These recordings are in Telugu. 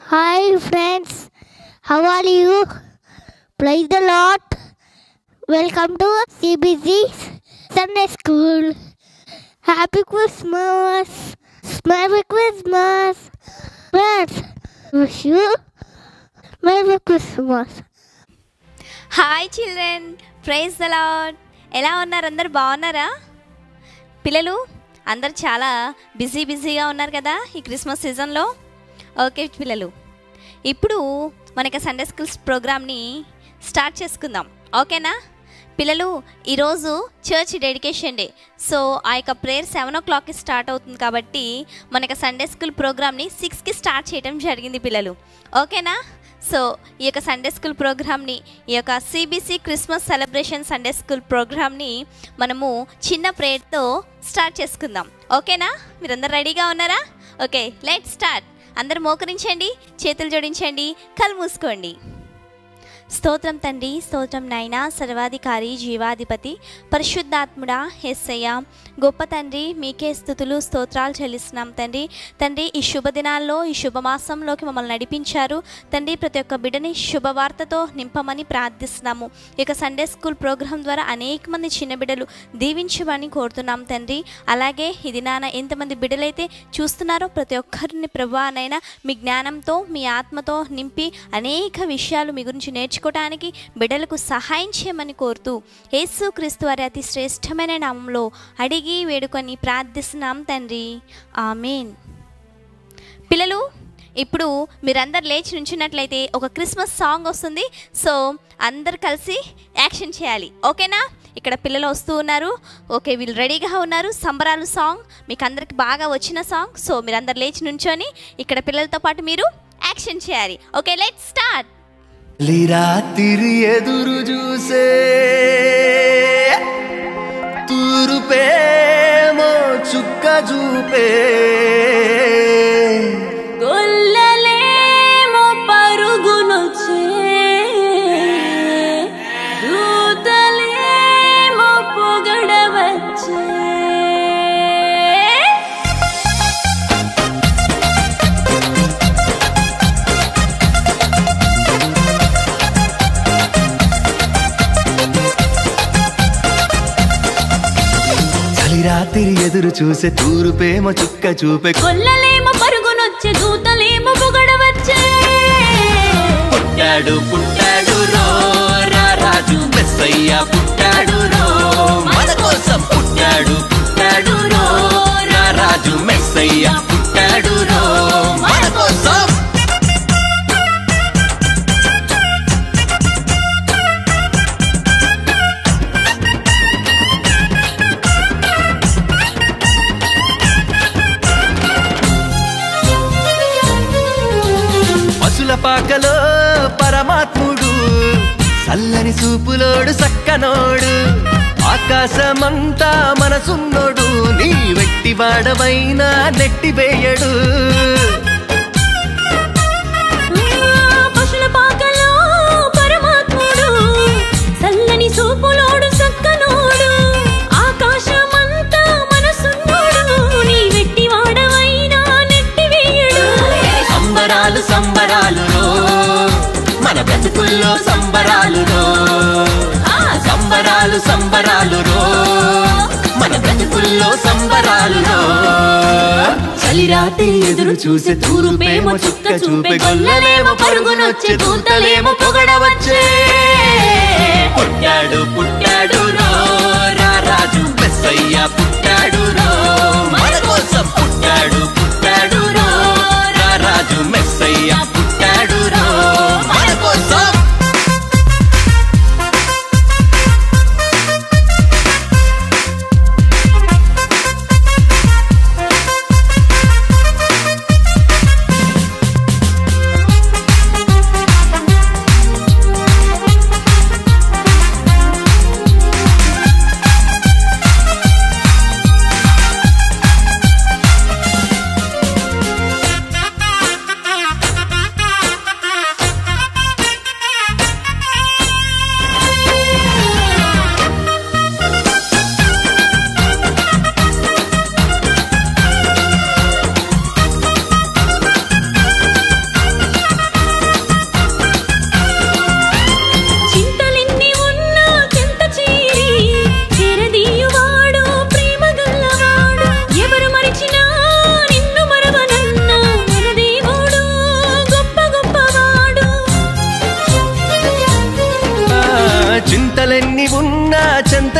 Hi, friends. How are you? Praise the Lord. Welcome to CBC's Sunday School. Happy Christmas. Merry Christmas. Friends, wish you Merry Christmas. Hi children praise the Lord ఎలా ఉన్నారు అందరు బాగున్నారా పిల్లలు అందరు చాలా బిజీ బిజీగా ఉన్నారు కదా ఈ క్రిస్మస్ సీజన్లో ఓకే పిల్లలు ఇప్పుడు మనకి సండే స్కూల్స్ ప్రోగ్రామ్ని స్టార్ట్ చేసుకుందాం ఓకేనా పిల్లలు ఈరోజు చర్చ్ డెడికేషన్ డే సో ఆ యొక్క ప్రేయర్ సెవెన్ ఓ క్లాక్కి స్టార్ట్ అవుతుంది కాబట్టి మనకి సండే స్కూల్ ప్రోగ్రామ్ని సిక్స్కి స్టార్ట్ చేయడం జరిగింది పిల్లలు ఓకేనా సో ఈ యొక్క సండే స్కూల్ ప్రోగ్రామ్ని ఈ యొక్క CBC Christmas celebration Sunday school ప్రోగ్రామ్ని మనము చిన్న ప్రేయర్తో స్టార్ట్ చేసుకుందాం ఓకేనా మీరందరు రెడీగా ఉన్నారా ఓకే లెట్ స్టార్ట్ అందరు మోకరించండి చేతులు జోడించండి కళ్ళు మూసుకోండి స్తోత్రం తండ్రి స్తోత్రం నాయన సర్వాధికారి జీవాధిపతి పరిశుద్ధాత్ముడా హెస్సయ్య గొప్ప తండ్రి మీకే స్థుతులు స్తోత్రాలు చెల్లిస్తున్నాం తండ్రి తండ్రి ఈ శుభదినాల్లో ఈ శుభమాసంలోకి మమ్మల్ని నడిపించారు తండ్రి ప్రతి ఒక్క బిడ్డని శుభవార్తతో నింపమని ప్రార్థిస్తున్నాము ఇక సండే స్కూల్ ప్రోగ్రాం ద్వారా అనేక మంది చిన్న బిడ్డలు దీవించమని కోరుతున్నాం తండ్రి అలాగే ఇది నాన్న ఎంతమంది బిడ్డలైతే చూస్తున్నారో ప్రతి ఒక్కరిని ప్రభానైనా మీ జ్ఞానంతో మీ ఆత్మతో నింపి అనేక విషయాలు మీ గురించి నేర్చుకోవడానికి బిడ్డలకు సహాయం చేయమని కోరుతూ యేసు క్రీస్తు వారి అతి శ్రేష్టమైన నామంలో అడిగి వేడుకొని ప్రార్థిస్తున్నాం తండ్రి ఆమెన్ పిల్లలు ఇప్పుడు మీరందరు లేచి నుంచున్నట్లయితే ఒక క్రిస్మస్ సాంగ్ వస్తుంది సో అందరు కలిసి యాక్షన్ చేయాలి ఓకేనా ఇక్కడ పిల్లలు వస్తూ ఉన్నారు ఓకే వీళ్ళు రెడీగా ఉన్నారు సంబరాలు సాంగ్ మీకు అందరికి బాగా వచ్చిన సాంగ్ సో మీరందరు లేచి నుంచొని ఇక్కడ పిల్లలతో పాటు మీరు యాక్షన్ చేయాలి ఓకే లెట్ స్టార్ట్ రాత్రి ఎదురు చూసే తూరుపేమో చుక్క చూపే గొల్లలేమో పరుగునొచ్చే దూతలేమో పొగడవచ్చే చలి రాత్రి ఎదురు చూసే తూరుపేమో చుక్క చూపే గొల్లలేమో పరుగునొచ్చే దూతలేమో పొగడవచ్చే పుట్టాడు పుట్టాడు రో రా రాజు మెస్సయ్య పుట్టాడు రో మన కోసం పుట్టాడు పుట్టాడు రో రా రాజు మెస్సయ్య పుట్టాడు రో మన కోసం పశుల పాకలో పరమాత్ముడు చల్లని సూపులోడు సక్కనోడు ఆకాశమంతా మనసున్నోడు నీ వెట్టి వాడవైనా నెట్టివేయడు పశుల పాకలో పరమాత్ముడు చల్లని సూపులోడు సక్కనోడు ఆకాశమంతా మనసున్నోడు నీ వెట్టి వాడవైనా నెట్టివేయడు సంబరాలు సంబరాలు రో మన బ్రతుకుల్లో సంబరాలు రో ఆ సంబరాలు సంబరాలు రో మన బ్రతుకుల్లో సంబరాలు రో చలి రాత్రి ఎదురు చూసే తూరుపేమో చుక్క చూపే గొల్లలేమో పరుగునొచ్చే దూతలేమో పొగడవచ్చే పుట్టాడు పుట్టాడు రో రా రాజు మెస్సయ్య పుట్టాడు రో మన కోసం పుట్టాడు పుట్టాడు రో రా రాజు మెస్సయ్య పుట్టాడు రో మన కోసం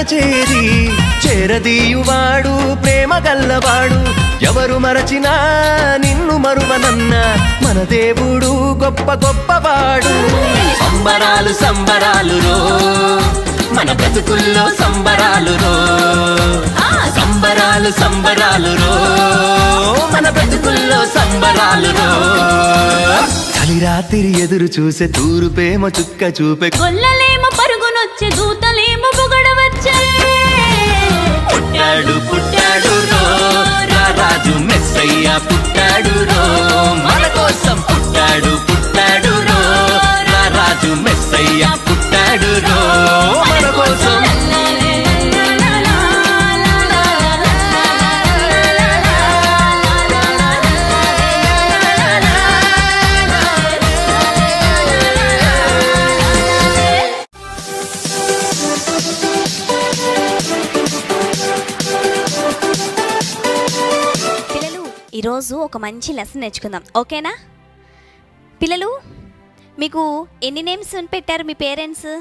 చేరి చేరదీయువాడు ప్రేమ గల్లవాడు ఎవరు మరచినా నిన్ను మరువనన్న మన దేవుడు గొప్ప గొప్పవాడు సంబరాలు సంబరాలు రో మన బ్రతుకుల్లో సంబరాలు రో సంబరాలు సంబరాలు రో మన బ్రతుకుల్లో సంబరాలు రో చలి రాత్రి ఎదురు చూసే తూరుపేమ చుక్క చూపే గొల్లలేమో పరుగునొచ్చే దూతలేమో పొగడవచ్చే పుట్టాడు పుట్టాడు రో రా రాజు మెస్సయ్య పుట్టాడు రో మన కోసం పుట్టాడు పుట్టాడు రో రా రాజు మెస్సయ్య పుట్టాడు రో మన కోసం పిల్లలు ఈరోజు ఒక మంచి లెసన్ నేర్చుకుందాం ఓకేనా పిల్లలు మీకు ఎన్ని నేమ్స్ పెట్టారు మీ పేరెంట్స్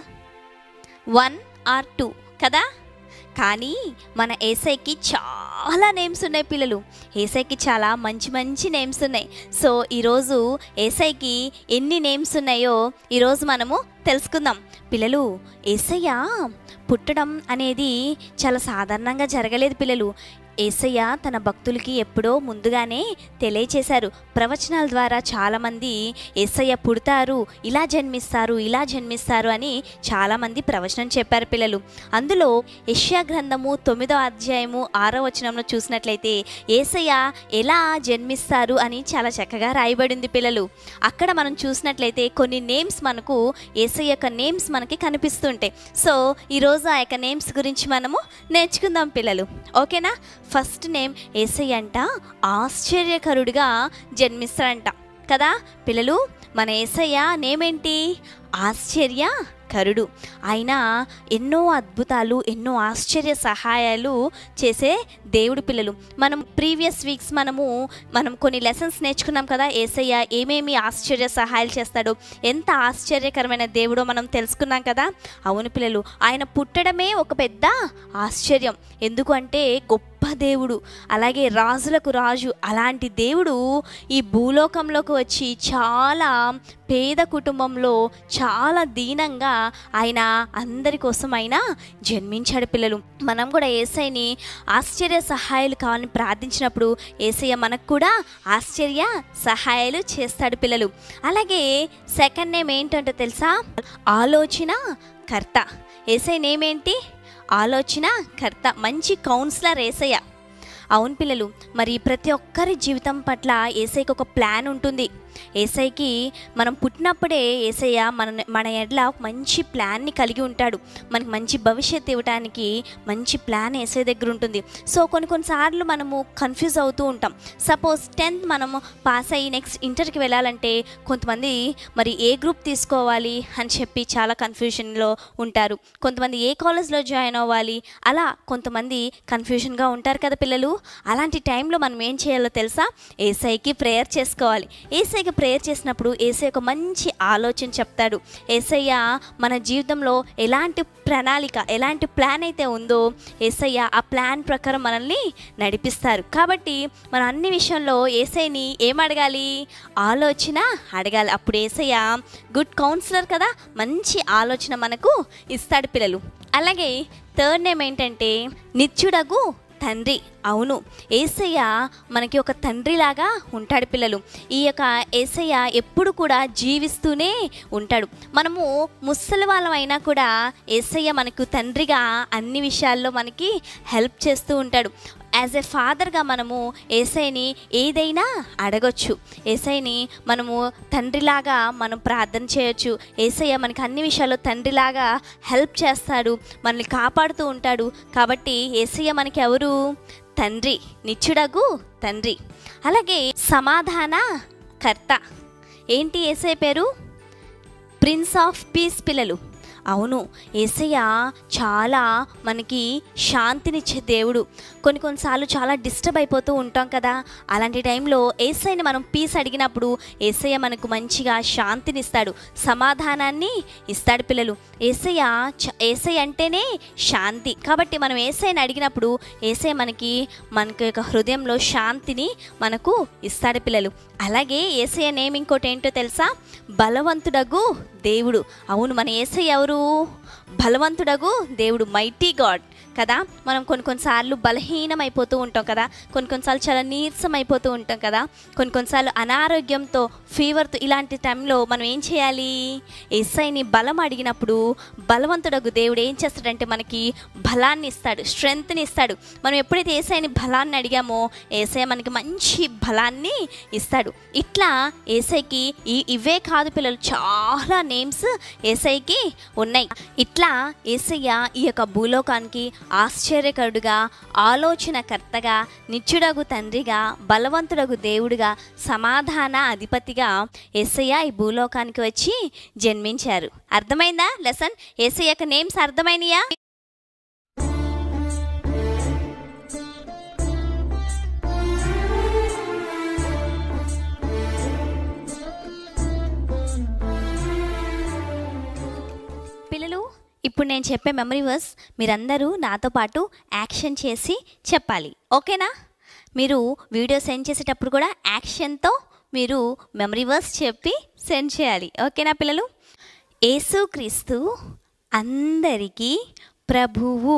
వన్ ఆర్ టూ కదా కానీ మన ఏసైకి చాలా నేమ్స్ ఉన్నాయి పిల్లలు ఏసైకి చాలా మంచి మంచి నేమ్స్ ఉన్నాయి సో ఈరోజు ఏసైకి ఎన్ని నేమ్స్ ఉన్నాయో ఈరోజు మనము తెలుసుకుందాం పిల్లలు ఏసయ్య పుట్టడం అనేది చాలా సాధారణంగా జరగలేదు పిల్లలు ఏసయ్య తన భక్తులకి ఎప్పుడో ముందుగానే తెలియచేశారు ప్రవచనాల ద్వారా చాలామంది ఏసయ్య పుడతారు ఇలా జన్మిస్తారు ఇలా జన్మిస్తారు అని చాలామంది ప్రవచనం చెప్పారు పిల్లలు అందులో యష్యా గ్రంథము తొమ్మిదో అధ్యాయము ఆరో వచనంలో చూసినట్లయితే ఏసయ్య ఎలా జన్మిస్తారు అని చాలా చక్కగా రాయబడింది పిల్లలు అక్కడ మనం చూసినట్లయితే కొన్ని నేమ్స్ మనకు ఏసయ్య యొక్క నేమ్స్ మనకి కనిపిస్తుంటాయి సో ఈరోజు ఆ యొక్క నేమ్స్ గురించి మనము నేర్చుకుందాం పిల్లలు ఓకేనా ఫస్ట్ నేమ్ ఏసయ్య అంట ఆశ్చర్యకరుడిగా జన్మిస్తాడంట కదా పిల్లలు మన ఏసయ్య నేమ్ ఏంటి ఆశ్చర్య కరుడు ఆయన ఎన్నో అద్భుతాలు ఎన్నో ఆశ్చర్య సహాయాలు చేసే దేవుడు పిల్లలు మనం ప్రీవియస్ వీక్స్ మనము మనం కొన్ని లెసన్స్ నేర్చుకున్నాం కదా ఏసయ్య ఏమేమి ఆశ్చర్య సహాయాలు చేస్తాడో ఎంత ఆశ్చర్యకరమైన దేవుడో మనం తెలుసుకున్నాం కదా అవును పిల్లలు ఆయన పుట్టడమే ఒక పెద్ద ఆశ్చర్యం ఎందుకు అంటే గొప్ప దేవుడు అలాగే రాజులకు రాజు అలాంటి దేవుడు ఈ భూలోకంలోకి వచ్చి చాలా పేద కుటుంబంలో చాలా దీనంగా ఆయన అందరి కోసం ఆయన జన్మించాడు పిల్లలు మనం కూడా ఏసైని ఆశ్చర్య సహాయాలు కావాలని ప్రార్థించినప్పుడు ఏసయ్య మనకు కూడా ఆశ్చర్య సహాయాలు చేస్తాడు పిల్లలు అలాగే సెకండ్ నేమ్ ఏంటంటే తెలుసా ఆలోచన కర్త ఏసై నేమ్ ఏంటి ఆలోచన కర్త మంచి కౌన్సిలర్ ఏసయ్య అవును పిల్లలు మరి ప్రతి ఒక్కరి జీవితం పట్ల ఏసైకి ఒక ప్లాన్ ఉంటుంది ఏసైకి మనం పుట్టినప్పుడే ఏసయ్య మన మన ఎడ్ల ఒక మంచి ప్లాన్ని కలిగి ఉంటాడు మనకి మంచి భవిష్యత్తు ఇవ్వడానికి మంచి ప్లాన్ ఏసై దగ్గర ఉంటుంది సో కొన్ని కొన్నిసార్లు మనము కన్ఫ్యూజ్ అవుతూ ఉంటాం సపోజ్ టెన్త్ మనము పాస్ అయ్యి నెక్స్ట్ ఇంటర్కి వెళ్ళాలంటే కొంతమంది మరి ఏ గ్రూప్ తీసుకోవాలి అని చెప్పి చాలా కన్ఫ్యూషన్లో ఉంటారు కొంతమంది ఏ కాలేజ్లో జాయిన్ అవ్వాలి అలా కొంతమంది కన్ఫ్యూషన్గా ఉంటారు కదా పిల్లలు అలాంటి టైంలో మనం ఏం చేయాలో తెలుసా ఏసైకి ప్రేయర్ చేసుకోవాలి ఏసైకి ప్రేయర్ చేసినప్పుడు ఏసై ఒక మంచి ఆలోచన చెప్తాడు ఏసయ్య మన జీవితంలో ఎలాంటి ప్రణాళిక ఎలాంటి ప్లాన్ అయితే ఉందో ఏసయ్య ఆ ప్లాన్ ప్రకారం మనల్ని నడిపిస్తారు కాబట్టి మనం అన్ని విషయంలో ఏసైని ఏం అడగాలి ఆలోచన అడగాలి అప్పుడు ఏసయ్య గుడ్ కౌన్సిలర్ కదా మంచి ఆలోచన మనకు ఇస్తాడు పిల్లలు అలాగే థర్డ్ నేమ్ ఏంటంటే నిత్యుడగు తండ్రి అవును ఏసయ్య మనకి ఒక తండ్రిలాగా ఉంటాడు పిల్లలు ఈ యొక్క ఏసయ్య ఎప్పుడు కూడా జీవిస్తూనే ఉంటాడు మనము ముసలి వాళ్ళం అయినా కూడా ఏసయ్య మనకు తండ్రిగా అన్ని విషయాల్లో మనకి హెల్ప్ చేస్తూ ఉంటాడు యాజ్ ఎ ఫాదర్గా మనము ఏసైని ఏదైనా అడగొచ్చు ఏసైని మనము తండ్రిలాగా మనం ప్రార్థన చేయొచ్చు ఏసయ్య మనకి అన్ని విషయాల్లో తండ్రిలాగా హెల్ప్ చేస్తాడు మనల్ని కాపాడుతూ ఉంటాడు కాబట్టి ఏసయ్య మనకి ఎవరు తండ్రి నిత్యుడగు తండ్రి అలాగే సమాధాన కర్త ఏంటి ఏసై పేరు ప్రిన్స్ ఆఫ్ పీస్ పిల్లలు అవును ఏసయ్య చాలా మనకి శాంతినిచ్చే దేవుడు కొన్ని కొన్నిసార్లు చాలా డిస్టర్బ్ అయిపోతూ ఉంటాం కదా అలాంటి టైంలో ఏసైని మనం పీస్ అడిగినప్పుడు ఏసయ్య మనకు మంచిగా శాంతినిస్తాడు సమాధానాన్ని ఇస్తాడు పిల్లలు ఏసయ్య చ- ఏసయ్య అంటేనే శాంతి కాబట్టి మనం ఏసైని అడిగినప్పుడు ఏసయ్య మనకి మనకి యొక్క హృదయంలో శాంతిని మనకు ఇస్తాడు పిల్లలు అలాగే ఏసయ్య నేమ్ ఇంకోటి ఏంటో తెలుసా బలవంతుడగు దేవుడు అవును మన ఏసయ్య ఎవరు బలవంతుడగు దేవుడు మైటీ గాడ్ కదా మనం కొన్ని కొన్నిసార్లు బలహీనం అయిపోతూ ఉంటాం కదా కొన్ని కొన్నిసార్లు చాలా నీరసం అయిపోతూ ఉంటాం కదా కొన్ని కొన్నిసార్లు అనారోగ్యంతో ఫీవర్తో ఇలాంటి టైంలో మనం ఏం చేయాలి ఎస్ఐని బలం అడిగినప్పుడు బలవంతుడగు దేవుడు ఏం చేస్తాడంటే మనకి బలాన్ని ఇస్తాడు స్ట్రెంగ్త్ని ఇస్తాడు మనం ఎప్పుడైతే ఏసైని బలాన్ని అడిగామో ఏసై మనకి మంచి బలాన్ని ఇస్తాడు ఇట్లా ఏసైకి ఈ ఇవే కాదు పిల్లలు చాలా నేమ్స్ ఏసైకి ఉన్నాయి ఇట్లా ఏసయ్య ఈ యొక్క భూలోకానికి ఆశ్చర్యకరుడుగా ఆలోచనకర్తగా నిత్యుడగు తండ్రిగా బలవంతుడగు దేవుడిగా సమాధాన అధిపతిగా ఏసయ్య ఈ భూలోకానికి వచ్చి జన్మించారు అర్థమైందా లెసన్ ఏసయ్య యొక్క నేమ్స్ అర్థమైనయా పిల్లలు ఇప్పుడు నేను చెప్పే మెమరీ వర్స్ మీరందరూ నాతో పాటు యాక్షన్ చేసి చెప్పాలి ఓకేనా మీరు వీడియో సెండ్ చేసేటప్పుడు కూడా యాక్షన్తో మీరు మెమరీ వర్స్ చెప్పి సెండ్ చేయాలి ఓకేనా పిల్లలు యేసుక్రీస్తు అందరికీ ప్రభువు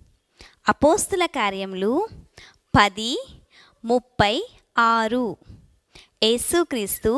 అపోస్తుల కార్యములు పది ముప్పై ఆరు యేసుక్రీస్తు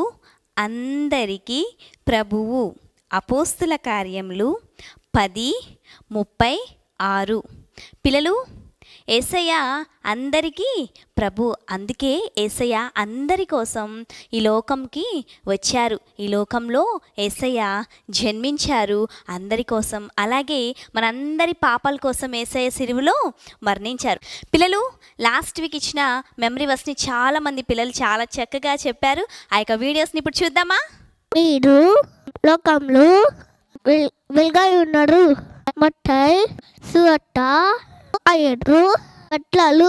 అందరికీ ప్రభువు అపోస్తుల కార్యములు పది ముప్పై ఆరు పిల్లలు ఏసయ్య అందరికీ ప్రభు అందుకే ఏసయ్య అందరి కోసం ఈ లోకంకి వచ్చారు ఈ లోకంలో ఏసయ్య జన్మించారు అందరి కోసం అలాగే మనందరి పాపాల కోసం ఏసయ్య సిరువులో మరణించారు పిల్లలు లాస్ట్ వీక్ ఇచ్చిన మెమరీ వర్స్ని చాలామంది పిల్లలు చాలా చక్కగా చెప్పారు ఆ యొక్క వీడియోస్ని ఇప్పుడు చూద్దామా మీరు లోకంలో వెల్- వెలుగై ఉన్నారు మట్టై సువట్ట ఐదు అట్లాలు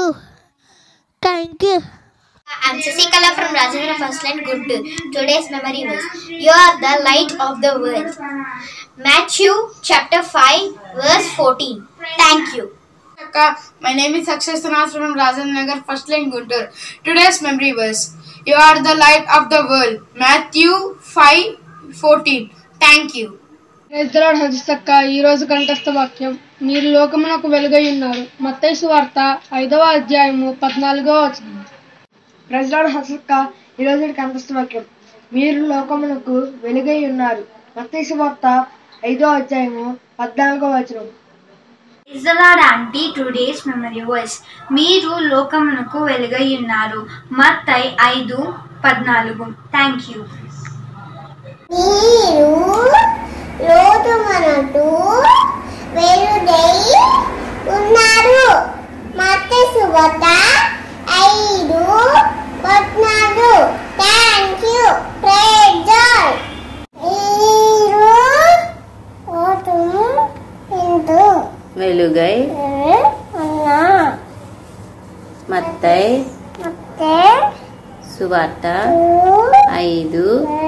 thank you I'm Sasikala from Rajendra First Line Good. Today's memory was You are the light of the world. Matthew chapter 5 verse 14. Thank you. Akka, my name is Akshay Sunas from Rajan Nagar, first line Guntur. Today's memory verse You are the light of the world. Matthew 5 14. Thank you. రైతులాడు హజిస్తక్క ఈ రోజు కంఠస్థ వాక్యం మీరు లోకమునకు వెలుగై ఉన్నారు మత్తైసు వార్త ఐదవ అధ్యాయము పద్నాలుగో వచనం ప్రజలాడు హసక్క ఈ రోజు కంఠస్థ వాక్యం మీరు లోకమునకు వెలుగై ఉన్నారు మత్తైసు వార్త ఐదో అధ్యాయము పద్నాలుగో వచనం Is the Lord Auntie today's memory verse మీరు లోకమునకు వెలుగై ఉన్నారు మత్తై ఐదు పద్నాలుగు థ్యాంక్ యూ మీరు లోతుమనటు వెలుగై ఉన్నారు మత సువత ఐదు పద్నాలుగు థ్యాంక్ యూ ప్రేజ్ మీరు లోతుము ఇంటూ వెలుగై ఉన్నా మత్తై ಮತ್ತೆ సువార్త ఐదు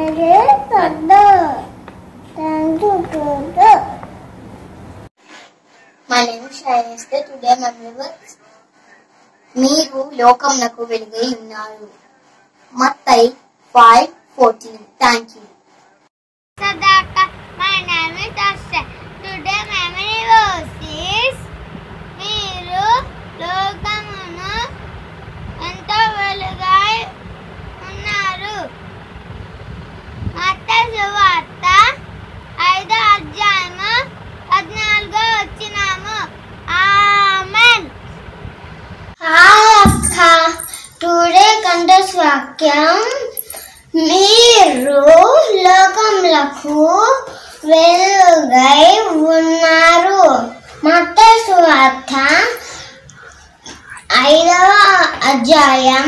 My name is Shayeste. Today my viewers మీరు లోకమునకు వెలుగై ఉన్నారు Mattai five fourteen thank you Sadaka, my name is Asha. Today memory verse is మీరు లోకమును ఎంతో వెలుగై ఉన్నారు మత సువార్త ఐదో అధ్యాయము పద్నాలుగో వచ్చినాము ఆమెన్ హాయ్ అక్క టుడే కంటస్ వాక్యం మీరు లోకములకు వెలుగై ఉన్నారు మత సువార్త ఐదవ అధ్యాయం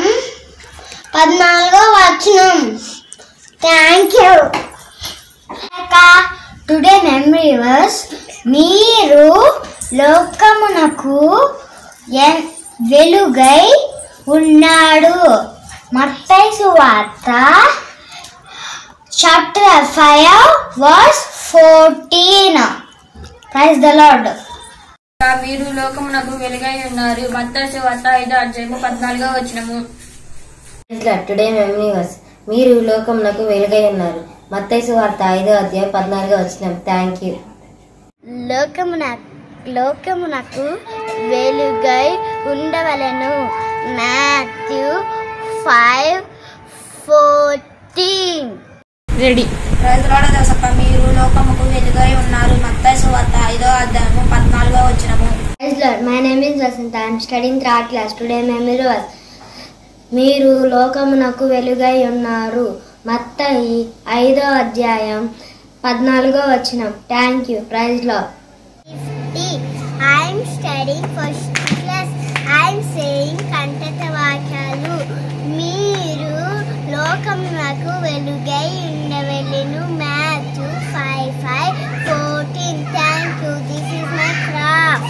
పద్నాలుగో వచనం thank you today memory verse మీరు లోకమునకు ఎన్- వెలుగై ఉన్నాడు మత్తయి వార్త chapter five verse fourteen praise the Lord మీరు లోకమునకు వెలుగై ఉన్నారు మత్తాసు వార్త ఐదో అధ్యాయము పద్నాలుగో వచ్చినము టుడే మెమరీ వర్స్ మీరు లోకమునకు వెలుగై ఉన్నారు మత్తయి వార్త ఐదో అధ్యాయం పద్నాలుగో వచ్చిన థ్యాంక్ యూ లోకమున లోకమునకు వెలుగై ఉండవలెను మాథ్యూ ఫైవ్ ఫోర్టీన్ రెడీ మీరు లోకముకు వెలుగై ఉన్నారు మత్తాసు వార్త ఐదో అధ్యాయము పద్నాలుగో వచ్చినము Praise Lord. My name is Vasanta. I am studying third class. Today memory was మీరు లోకమునకు వెలుగై ఉన్నారు మత్తయి ఐదో అధ్యాయం పద్నాలుగో వచనం thank you praise Lord I'm studying first class I'm saying కంటత వాక్యాలు మీరు లోకమునకు వెలుగై ఉండవెళ్ళును Matthew five five fourteen thank you this is my craft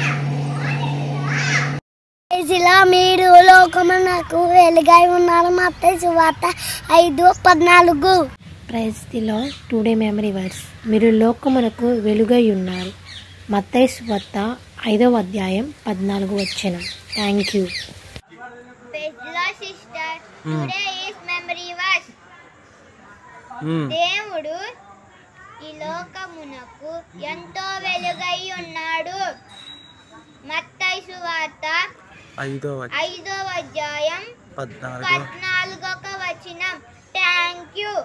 ఇలా మీరు లోకమునకు వెలుగై ఉన్నారు మత్తయి సువార్త ఐదు పద్నాలుగు praise the Lord today memory verse మీరు లోకమునకు వెలుగై ఉన్నారు మత్తయి వార్త ఐదవ అధ్యాయం పద్నాలుగు వచ్చిన thank you sister today is memory verse దేవుడు ఈ లోకమునకు ఎంతో వెలుగై ఉన్నాడు మత్తయి సువార్త ఐదవ ఐదవ అధ్యాయం పద్నాలుగు పద్నాలుగొక వచనం thank you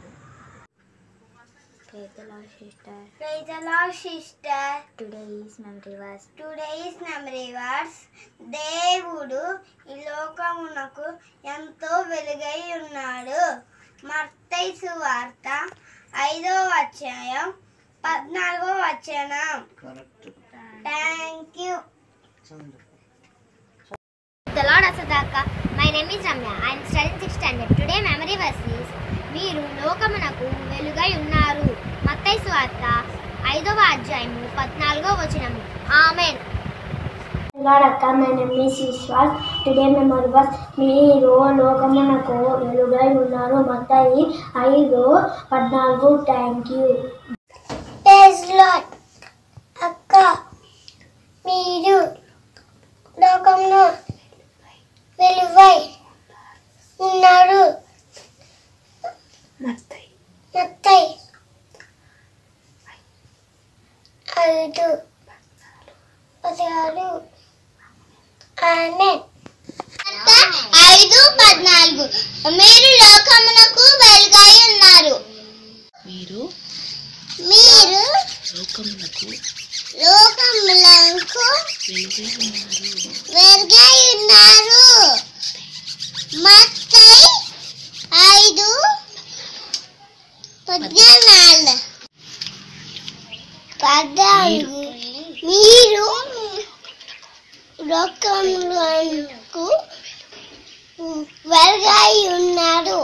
Praise the Lord, sister. Today is memory verse. Today is memory verse. దేవుడు ఈ లోకమునకు ఎంతో వెలుగై ఉన్నాడు మత్తయి సువార్త ఐదో అధ్యాయం పద్నాలుగో వచనం thank you The Lord Asadaka. My name is Ramya. I am studying 6th standard. Today memory verse is మీరు లోకమునకు వెలుగై ఉన్నారు మత్తయి సువార్త ఐదవ అధ్యాయము పద్నాలుగో వచనము ఆమెన్ అక్క my name is Vishwas today memory verse మీరు లోకమునకు వెలుగై ఉన్నారు మత్తయి ఐదు పద్నాలుగు థ్యాంక్ యూ అక్క మీరు లోకంలో వెలువై ఉన్నారు మత్తయి మత్తయి ఐదు పదహారు ఆమె ఐదు పద్నాలుగు మీరు లోకమునకు వెలుగై ఉన్నారు మీరు మీరు లోకమునకు లోకములకు వెలుగై ఉన్నారు వెలుగై ఉన్నారు మత్తయి ఐదు పద్నాలుగు పద్నాలుగు మీరు లోకములకు వెలుగై ఉన్నారు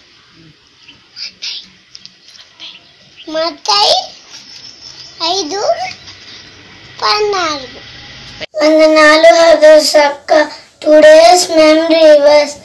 మత్తయి ఐదు పద్నాలుగు వందనాలు హదసక్క టుడేస్ మెమరీ వర్స్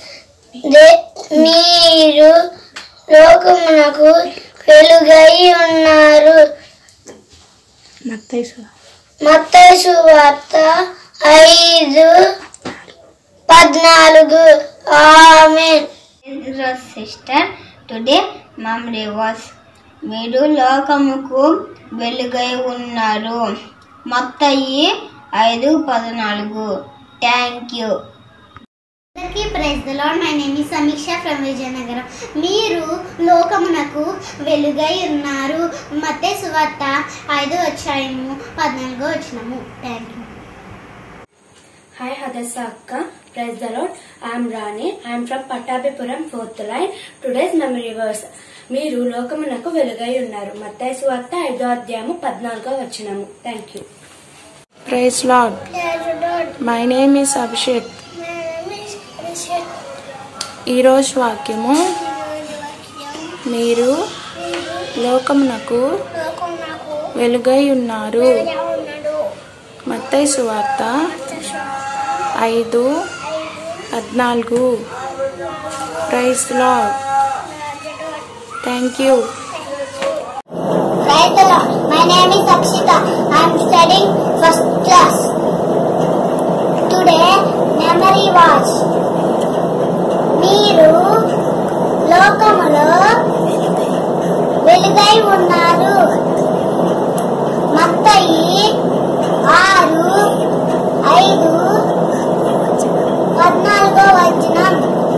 మీరు లోకమునకు వెలుగై ఉన్నారు మత్తయి మత్తయి వార్త ఐదు పద్నాలుగు ఆమె సిస్టర్ టుడే మెమరీ వాస్ మీరు లోకముకు వెలుగై ఉన్నారు మత్తయి ఐదు పద్నాలుగు థ్యాంక్ యూ అందరికీ praise the Lord my name is Sameeksha from Vizianagaram మీరు లోకమునకు వెలుగై ఉన్నారు మతే సువార్త ఐదో అధ్యాయము పద్నాలుగో వచ్చినము థ్యాంక్ యూ హాయ్ హదస్స అక్క praise the Lord I'm Rani I'm from Pattabhipuram fourth line today's memory verse మీరు లోకమునకు వెలుగై ఉన్నారు మత్తయి సువార్త ఐదో అధ్యాయము పద్నాలుగో వచ్చినము thank you praise Lord my name is Abhishek ఈరోజు వాక్యము మీరు లోకమునకు లోకమునకు వెలుగై ఉన్నారు మత్తయి సువార్త ఐదు పద్నాలుగు praise Lord thank you Praise the Lord. My name is Akshita. I am studying first class. Today, memory was మీరు లోకములో వెలుగై ఉన్నారు మత్తయి ఆరు ఐదు పద్నాలుగో వచనం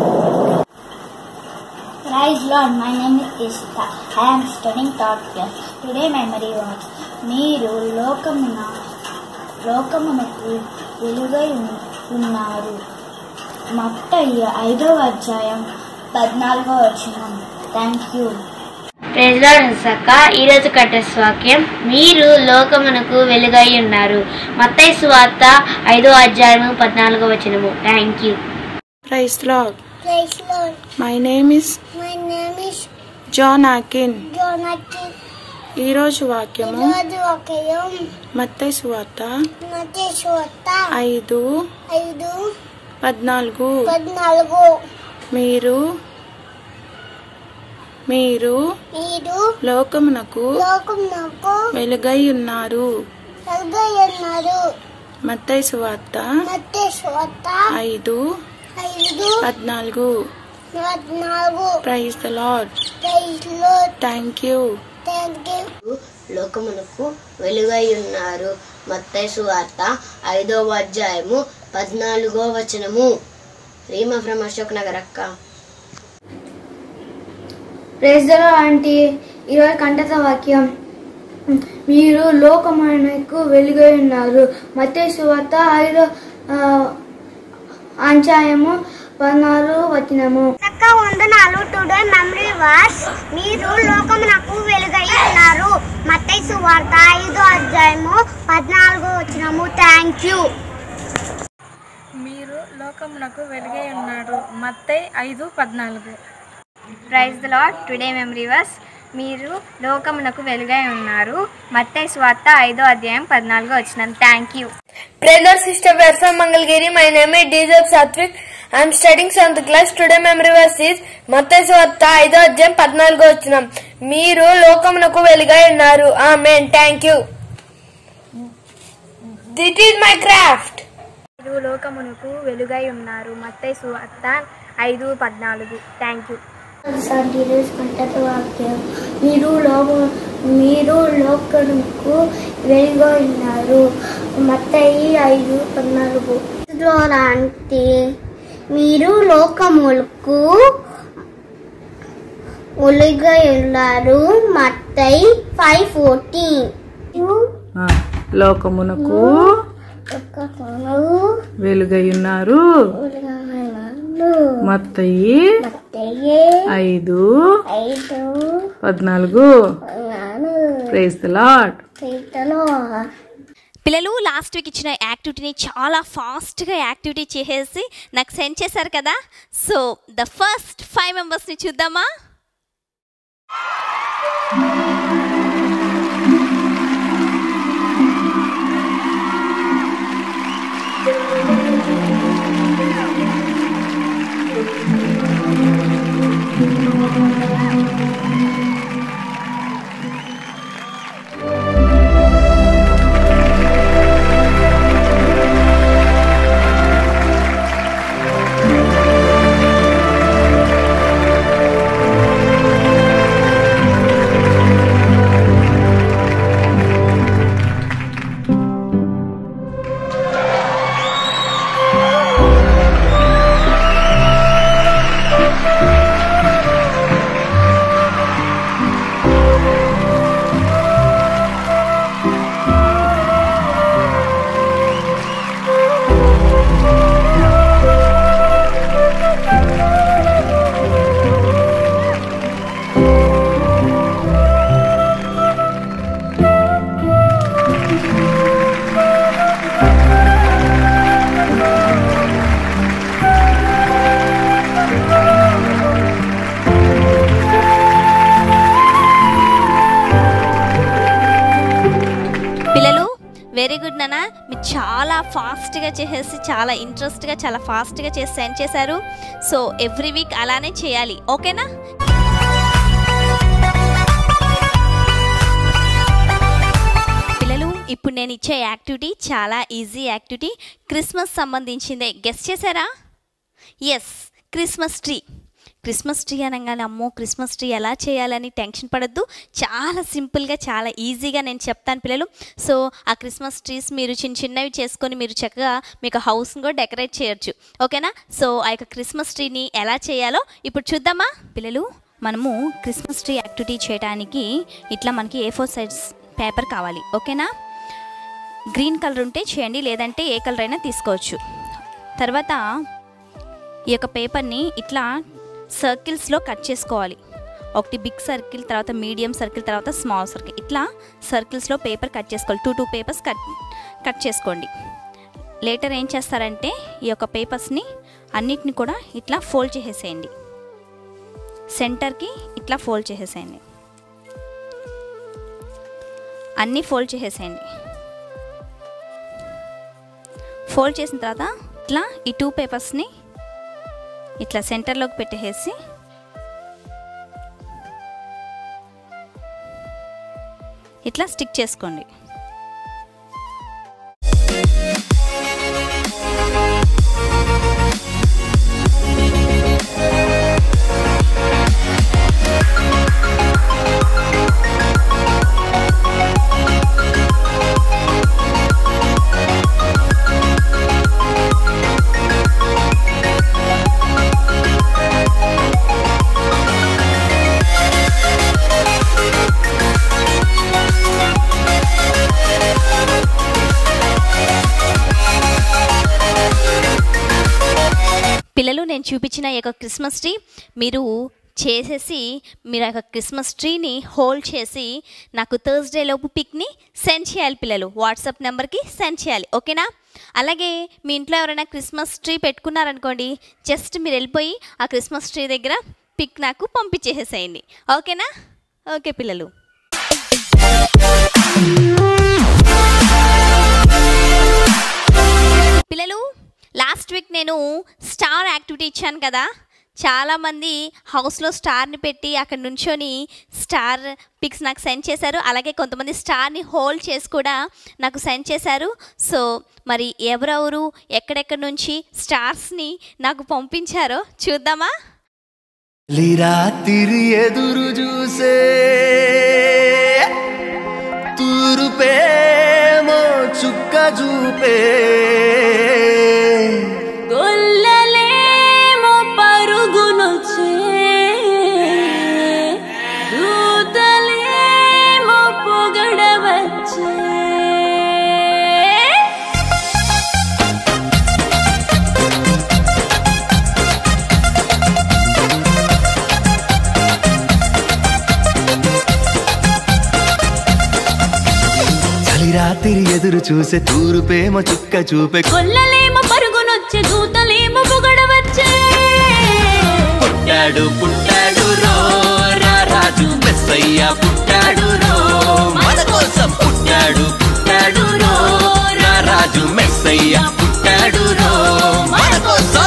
Praise Lord, my name is Ishita. I am studying third class. Today memory was మీరు లోకమున లోకమునకు వెలుగై ఉన్- ఉన్నారు మత్తయి ఐదవ అధ్యాయం పద్నాలుగో వచనం థ్యాంక్ యూ సక్క ఈరోజు కట్టెస్ వాక్యం మీరు లోకమునకు వెలుగై ఉన్నారు మత్తయి సువార్త ఐదో అధ్యాయము పద్నాలుగో వచనము thank you praise Lord Praise Lord, my name is my name is John ఆకిన్ Jonathan. ఈరోజు వాక్యము ఈరోజు ఒకేయం మత్తయి సువార్త మతేశ్వత ఐదు ఐదు పద్నాలుగు పద్నాలుగు మీరు మీరు మీరు లోకమునకు లోకమునకు వెలుగై ఉన్నారు వెలుగై ఉన్నారు మత్తయి సువార్త మతేశ్వత ఐదు ఐదు పద్నాలుగు పద్నాలుగు praise the Lord praise Lord thank you thank you లోకమునకు వెలుగై ఉన్నారు మత్తయి సువార్త ఐదవ అధ్యాయము పద్నాలుగో వచనము రీమా ఫ్రమ్ అశోక్ నగర్ అక్క ప్రేజలో ఆంటీ ఈరోజు కంటత వాక్యం మీరు లోకమునకు వెలుగై ఉన్నారు మత్తయి వార్త ఐదో ఆ, అధ్యాయము పద్నాలుగు వచనము చక్క వందనాలు టుడే మెమరీ వర్స్ మీరు లోకమునకు వెలుగై ఉన్నారు మత్తయి సువార్త ఐదో అధ్యాయము పద్నాలుగు వచ్చినము థ్యాంక్ యూ మీరు లోకమునకు వెలుగై ఉన్నారు మత్తయి ఐదు పద్నాలుగు praise the Lord today memory verse మీరు లోకమునకు వెలుగై ఉన్నారు మత్తయి స్వార్త ఐదో అధ్యాయం పద్నాలుగో వచ్చినాం thank you Brother, sister, we are from Mangalgiri. My name is Dizab Satvik. I am studying seventh class. Today memory verse is మత్తయి సువార్త ఐదో అధ్యాయం పద్నాలుగో వచ్చినాం మీరు లోకమునకు వెలుగై ఉన్నారు amen thank you this is my craft మీరు లోకమునకు వెలుగై ఉన్నారు మత్తయి స్వార్త ఐదు పద్నాలుగు థ్యాంక్ యూ ఈరోజు కంటత వాక్యం మీరు లోక మీరు లోకమునకు వెలుగై ఉన్నారు మత్తయి ఐదు పద్నాలుగు అంటే మీరు లోకములకు వెలుగై ఉన్నారు మత్తయి ఫైవ్ ఫోర్టీన్ లోకమునకు వెలుగై ఉన్నారు మత్తయి ఐదు పద్నాలుగు ప్రేస్ ద లాడ్ పిల్లలు లాస్ట్ వీక్ ఇచ్చిన యాక్టివిటీని చాలా ఫాస్ట్గా యాక్టివిటీ చేసేసి నాకు సెండ్ చేశారు కదా సో ద ఫస్ట్ ఫైవ్ మెంబర్స్ని చూద్దామా Praise చూసానా మీరు చాలా ఫాస్ట్గా చేసేసి చాలా ఇంట్రెస్ట్గా చాలా ఫాస్ట్గా చేసి సెండ్ చేశారు సో ఎవ్రీ వీక్ అలానే చేయాలి ఓకేనా పిల్లలు ఇప్పుడు నేను ఇచ్చే యాక్టివిటీ చాలా ఈజీ యాక్టివిటీ క్రిస్మస్ సంబంధించిందే గెస్ట్ చేశారా yes Christmas tree Christmas tree అనగానే అమ్మో క్రిస్మస్ ట్రీ ఎలా చేయాలని టెన్షన్ పడద్దు చాలా సింపుల్గా చాలా ఈజీగా నేను చెప్తాను పిల్లలు సో ఆ క్రిస్మస్ ట్రీస్ మీరు చిన్న చిన్నవి చేసుకొని మీరు చక్కగా మీకు హౌస్ని కూడా డెకరేట్ చేయొచ్చు ఓకేనా సో ఆ యొక్క క్రిస్మస్ ట్రీని ఎలా చేయాలో ఇప్పుడు చూద్దామా పిల్లలు మనము క్రిస్మస్ ట్రీ యాక్టివిటీ చేయడానికి ఇట్లా మనకి ఏ ఫోర్ సైజ్ పేపర్ కావాలి ఓకేనా గ్రీన్ కలర్ ఉంటే చేయండి లేదంటే ఏ కలర్ అయినా తీసుకోవచ్చు తర్వాత ఈ యొక్క పేపర్ని ఇట్లా సర్కిల్స్లో కట్ చేసుకోవాలి ఒకటి బిగ్ సర్కిల్ తర్వాత మీడియం సర్కిల్ తర్వాత స్మాల్ సర్కిల్ ఇట్లా సర్కిల్స్లో పేపర్ కట్ చేసుకోవాలి two two papers cut cut చేసుకోండి లేటర్ ఏం చేస్తారంటే ఈ యొక్క పేపర్స్ని అన్నిటిని కూడా ఇట్లా ఫోల్డ్ చేసేసేయండి సెంటర్కి ఇట్లా ఫోల్డ్ చేసేసేయండి అన్నీ ఫోల్డ్ చేసేసేయండి ఫోల్డ్ చేసిన తర్వాత ఇట్లా ఈ టూ పేపర్స్ని ఇట్లా సెంటర్లోకి పెట్టేసి ఇట్లా స్టిక్ చేసుకోండి పిల్లలు నేను చూపించిన ఈ యొక్క క్రిస్మస్ ట్రీ మీరు చేసేసి మీరు ఆ యొక్క క్రిస్మస్ ట్రీని హోల్డ్ చేసి నాకు థర్స్డే లోపు పిక్ని సెండ్ చేయాలి పిల్లలు వాట్సాప్ నెంబర్కి సెండ్ చేయాలి ఓకేనా అలాగే మీ ఇంట్లో ఎవరైనా క్రిస్మస్ ట్రీ పెట్టుకున్నారనుకోండి జస్ట్ మీరు వెళ్ళిపోయి ఆ క్రిస్మస్ ట్రీ దగ్గర పిక్ నాకు పంపించేసేసేయండి ఓకేనా ఓకే పిల్లలు పిల్లలు లాస్ట్ వీక్ నేను స్టార్ యాక్టివిటీ ఇచ్చాను కదా చాలామంది హౌస్లో స్టార్ని పెట్టి అక్కడ నుంచొని స్టార్ పిక్స్ నాకు సెండ్ చేశారు అలాగే కొంతమంది స్టార్ని హోల్డ్ చేసి కూడా నాకు సెండ్ చేశారు సో మరి ఎవరెవరు ఎక్కడెక్కడి నుంచి స్టార్స్ని నాకు పంపించారో చూద్దామా రాత్రి ఎదురు చూసే తూరుపేమో చుక్క చూపే గొల్లలేమో పరుగునొచ్చే దూతలేమో పొగడవచ్చే చలి రాత్రి ఎదురు చూసే తూరుపేమో చుక్క చూపే గొల్లలేమో పరుగునొచ్చే దూతలేమో పొగడవచ్చే పుట్టాడు పుట్టాడు రో రా రాజు మెస్సయ్య పుట్టాడు రో మన కోసం పుట్టాడు పుట్టాడు రో రా రాజు మెస్సయ్య పుట్టాడు రో మన కోసం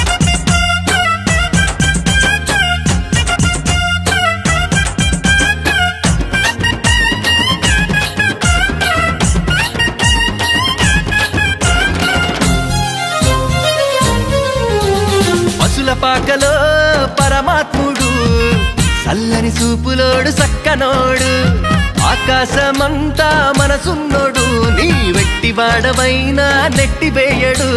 పశుల పాకలో పరమాత్ముడు చల్లని సూపులోడు సక్కనోడు ఆకాశమంతా మనసున్నోడు నీ వెట్టి వాడవైనా నెట్టివేయడు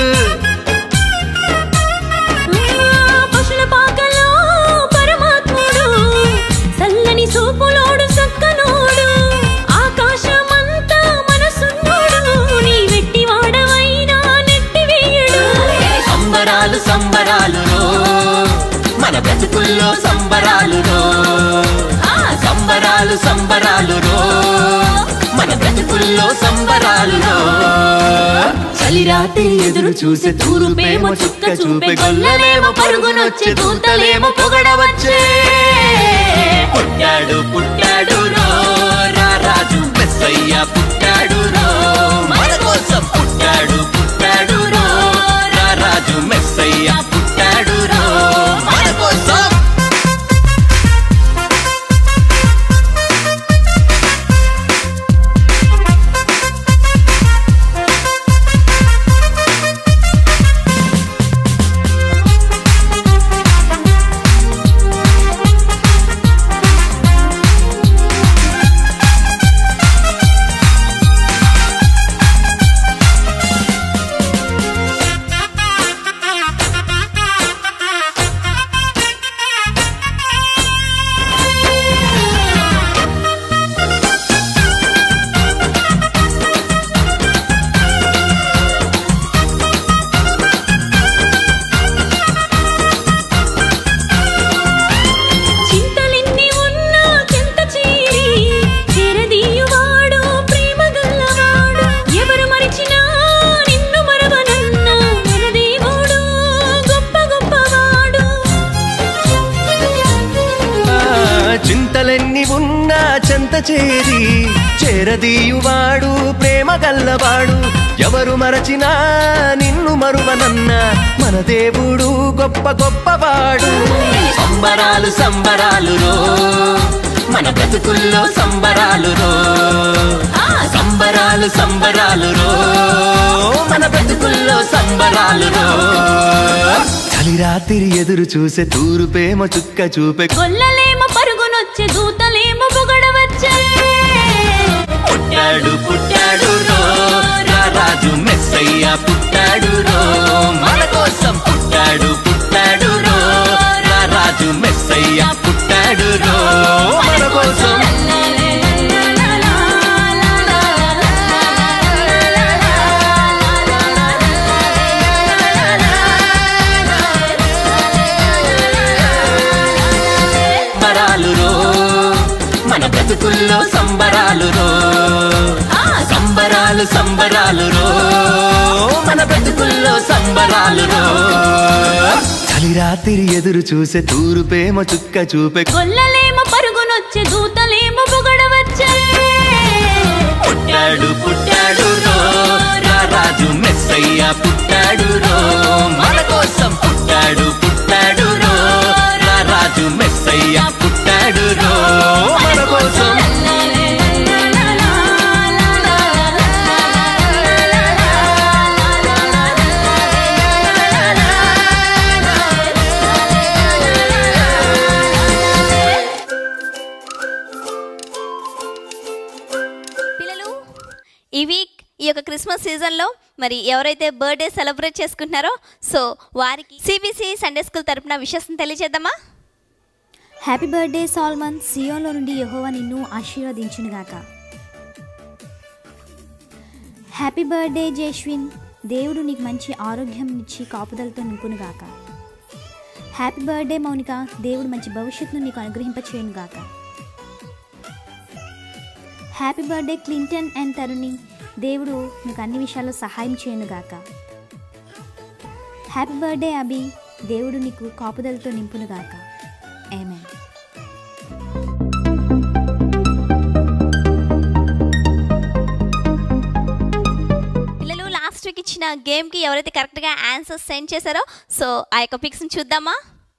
పశుల పాకలో పరమాత్ముడు చల్లని సూపులోడు సక్కనోడు ఆకాశమంతా మనసున్నోడు నీ వెట్టి వాడవైనా నెట్టివేయడు సంబరాలు సంబరాలు రో మన బ్రతుకుల్లో సంబరాలు రో ఆ సంబరాలు సంబరాలు రో మన బ్రతుకుల్లో సంబరాలు రో చలిరాత్రి ఎదురు చూసే తూరుపేమో చుక్క చూపే గొల్లలేమో పరుగునొచ్చే దూతలేమో పొగడవచ్చే పుట్టాడు పుట్టాడు రో రా రాజు మెస్సయ్య పుట్టాడు పుట్టాడు రో మన కోసం పుట్టాడు పుట్టాడు రో రా రాజు మెస్సయ్య పుట్టాడు రో మన కోసం చింతలెన్ని ఉన్నా చెంత చేరి చెరదీయువాడు ప్రేమ గల్లవాడు ఎవరు మరిచినా నిన్ను మరవనన్నా మన దేవుడు గొప్ప గొప్పవాడు ఆ, చింతలెన్ని ఉన్నా చెంత చేరి చేరదీయువాడు ప్రేమ గల్లవాడు ఎవరు మరచినా నిన్ను మరువనన్న మన దేవుడు గొప్ప గొప్పవాడు సంబరాలు సంబరాలు రో మన బ్రతుకుల్లో సంబరాలు రో సంబరాలు సంబరాలు రో మన బ్రతుకుల్లో సంబరాలు రో చలి రాత్రి ఎదురు చూసే తూరుపేమ చుక్క చూపే గొల్లలేమో పరుగునొచ్చే దూతలేమో పొగడవచ్చే పుట్టాడు పుట్టాడు రో రా రాజు మెస్సయ్య పుట్టాడు రో మన కోసం పుట్టాడు పుట్టాడు రో రా రాజు మెస్సయ్య పుట్టాడు రో మన కోసం సంబరాలు రో మన బ్రతుకుల్లో సంబరాలు రో సంబరాలు సంబరాలు రో మన బ్రతుకుల్లో సంబరాలు రో చలి రాత్రి ఎదురు చూసే తూరుపేమ చుక్క చూపే గొల్లలేమో పరుగునొచ్చే దూతలేమో పొగడవచ్చే పుట్టాడు పుట్టాడు రో రా రాజు మెస్సయ్య పుట్టాడు రో మన కోసం పుట్టాడు పుట్టాడు రో రా రాజు మెస్సయ్య పుట్టాడు రో మన కోసం పిల్లలు ఈ వీక్ ఈ యొక్క క్రిస్మస్ సీజన్లో మరి ఎవరైతే బర్త్డే సెలబ్రేట్ చేసుకుంటున్నారో సో వారికి సిబిసి సండే స్కూల్ తరపున విషయం తెలియజేద్దామా హ్యాపీ బర్త్డే సాల్మన్ సియోన్లో నుండి యెహోవా నిన్ను ఆశీర్వదించునుగాక హ్యాపీ బర్త్డే జేష్విన్ దేవుడు నీకు మంచి ఆరోగ్యం ఇచ్చి కాపుదలతో నింపునుగాక హ్యాపీ బర్త్డే మౌనిక దేవుడు మంచి భవిష్యత్తును నీకు అనుగ్రహింపచేయునుగాక happy birthday Clinton and Taruni దేవుడు నీకు అన్ని విషయాల్లో సహాయం చేయనుగాక హ్యాపీ బర్త్డే అభి దేవుడు నీకు కాపుదలతో నింపునుగాక ఆమెన్ పిల్లలు లాస్ట్ వీక్ ఇచ్చిన గేమ్కి ఎవరైతే కరెక్ట్గా ఆన్సర్స్ సెండ్ చేశారో సో ఆ యొక్క పిక్స్ని చూద్దామా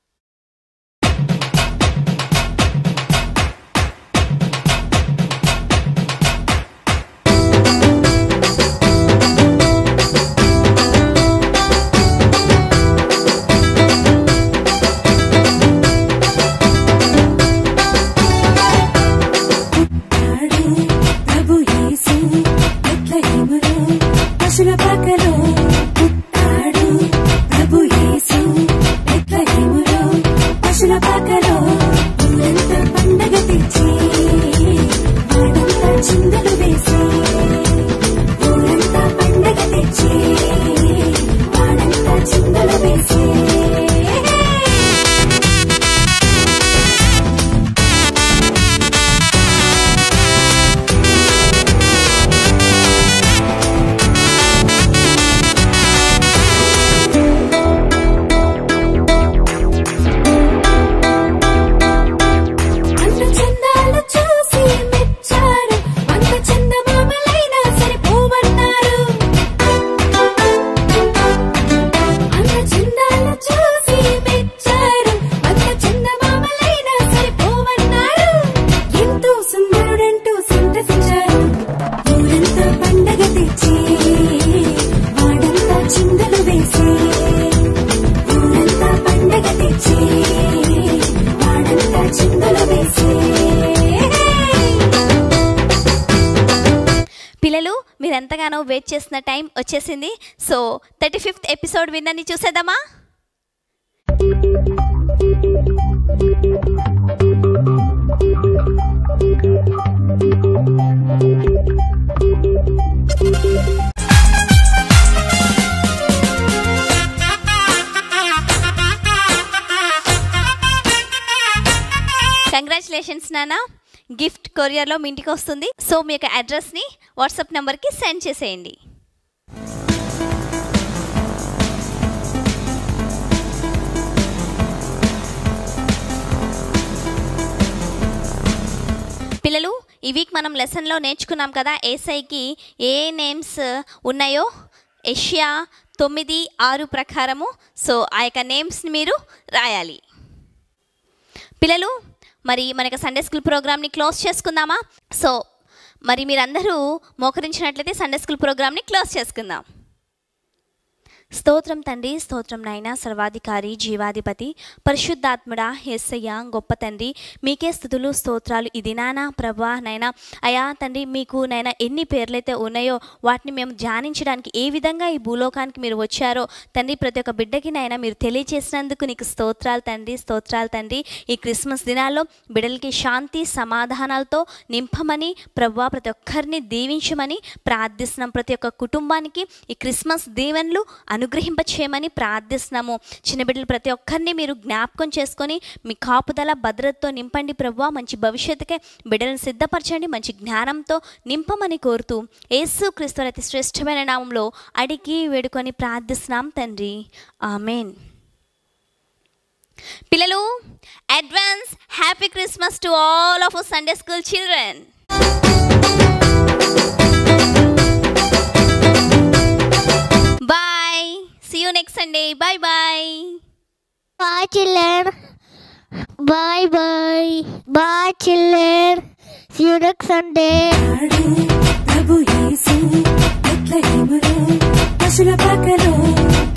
ప్రభు యేసు బెత్లెహేములో పశుల పాకలో పుట్టాడు ప్రభు యేసు బెత్లెహేములో ఎంతగానో వెయిట్ చేసిన టైం వచ్చేసింది సో థర్టీ ఫిఫ్త్ ఎపిసోడ్ విన్నని చూసేద్దామా కంగ్రాచులేషన్స్ నాన్న గిఫ్ట్ కొరియర్లో మీ ఇంటికి వస్తుంది సో మీ యొక్క అడ్రస్ని వాట్సాప్ నెంబర్కి సెండ్ చేసేయండి పిల్లలు ఈ వీక్ మనం లెసన్లో నేర్చుకున్నాం కదా ఏసైకి ఏ నేమ్స్ ఉన్నాయో ఏషియా తొమ్మిది ఆరు ప్రకారము సో ఆ యొక్క నేమ్స్ని మీరు రాయాలి పిల్లలు మరి మనకి సండే స్కూల్ ప్రోగ్రామ్ని క్లోజ్ చేసుకుందామా సో మరి మీరందరూ మోకరించినట్లయితే సండే స్కూల్ ప్రోగ్రామ్ని క్లోజ్ చేసుకుందాం స్తోత్రం తండ్రి స్తోత్రం నాయన సర్వాధికారి జీవాధిపతి పరిశుద్ధాత్ముడా హేసయ్య గొప్ప తండ్రి మీకే స్థుతులు స్తోత్రాలు ఇది నానా ప్రభా నైనా అయా తండ్రి మీకు నైనా ఎన్ని పేర్లైతే ఉన్నాయో వాటిని మేము ధ్యానించడానికి ఏ విధంగా ఈ భూలోకానికి మీరు వచ్చారో తండ్రి ప్రతి ఒక్క బిడ్డకి నైనా మీరు తెలియచేసినందుకు నీకు స్తోత్రాలు తండ్రి స్తోత్రాలు తండ్రి ఈ క్రిస్మస్ దినాల్లో బిడ్డలకి శాంతి సమాధానాలతో నింపమని ప్రభా ప్రతి ఒక్కరిని దీవించమని ప్రార్థిస్తున్నాం ప్రతి ఒక్క కుటుంబానికి ఈ క్రిస్మస్ దీవెనలు అనుగ్రహింప చేయమని ప్రార్థిస్తున్నాము చిన్న బిడ్డలు ప్రతి ఒక్కరిని మీరు జ్ఞాపకం చేసుకొని మీ కాపుదల భద్రతతో నింపండి ప్రభు మంచి భవిష్యత్తుకే బిడ్డలను సిద్ధపరచండి మంచి జ్ఞానంతో నింపమని కోరుతూ యేసు క్రీస్తు అతి శ్రేష్టమైన నామంలో అడిగి వేడుకొని ప్రార్థిస్తున్నాం తండ్రి ఆమెన్ పిల్లలు advance happy Christmas to all of Sunday school children bye see you next Sunday bye bye bye chiller bye bye bye chiller see you next Sunday ప్రభు యేసు బెత్లెహేములో పశుల పాకలో